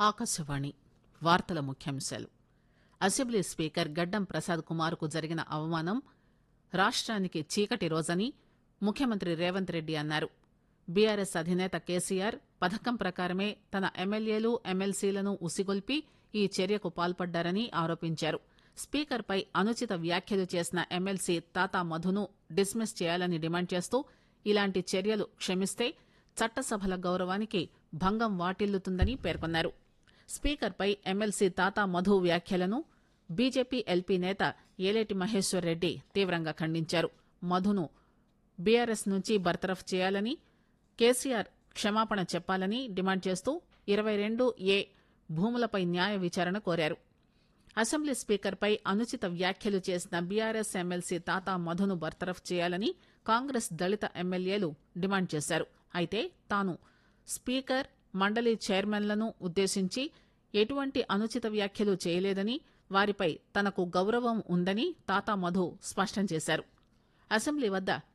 ఆకాశవాణి వార్తల ముఖ్యాంశాలు assembly speaker గడ్డం ప్రసాద్ కుమార్ కు జరిగిన అవమానం రాష్టానికి చీకటి రోజని ముఖ్యమంత్రి రేవంత్ రెడ్డి అన్నారు బీఆర్ఎస్ అధినేత కేసీఆర్ పథకం ప్రకారమే తన ఎమ్మెల్యేలు ఎమ్మెల్సీలను ఉసిగొల్పి ఈ చర్యకు పాల్పడ్డారని ఆరోపించారు స్పీకర్ పై అనుచిత వ్యాఖ్యలు చేసిన ఎమ్మెల్సీ తాతా మధును డిస్మిస్ చేయాలని డిమాండ్ చేస్తూ ఇలాంటి చర్యలు క్షమిస్తే చట్టసభల గౌరవానికి భంగం వాటిల్లుతుందని పేర్కొన్నారు స్పీకర్ పై ఎమ్మెల్సీ తాతా మధు వ్యాఖ్యలను బీజేపీ ఎల్పీ నేత ఏలేటి మహేశ్వర్ రెడ్డి తీవ్రంగా ఖండించారు మధును బీఆర్ఎస్ నుంచి బర్తరఫ్ చేయాలని కేసీఆర్ క్షమాపణ చెప్పాలని డిమాండ్ చేస్తూ ఇరవై రెండు ఏ భూములపై న్యాయ విచారణ కోరారు అసెంబ్లీ స్పీకర్ పై అనుచిత వ్యాఖ్యలు చేసిన బీఆర్ఎస్ ఎమ్మెల్సీ తాతా మధును బర్తరఫ్ చేయాలని కాంగ్రెస్ దళిత ఎమ్మెల్యేలు డిమాండ్ చేశారు అయితే తాను స్పీకర్ మండలి చైర్మన్లను ఉద్దేశించి ఎటువంటి అనుచిత వ్యాఖ్యలు చేయలేదని వారిపై తనకు గౌరవం ఉందని తాతా మధు స్పష్టం చేశారు అసెంబ్లీ వద్ద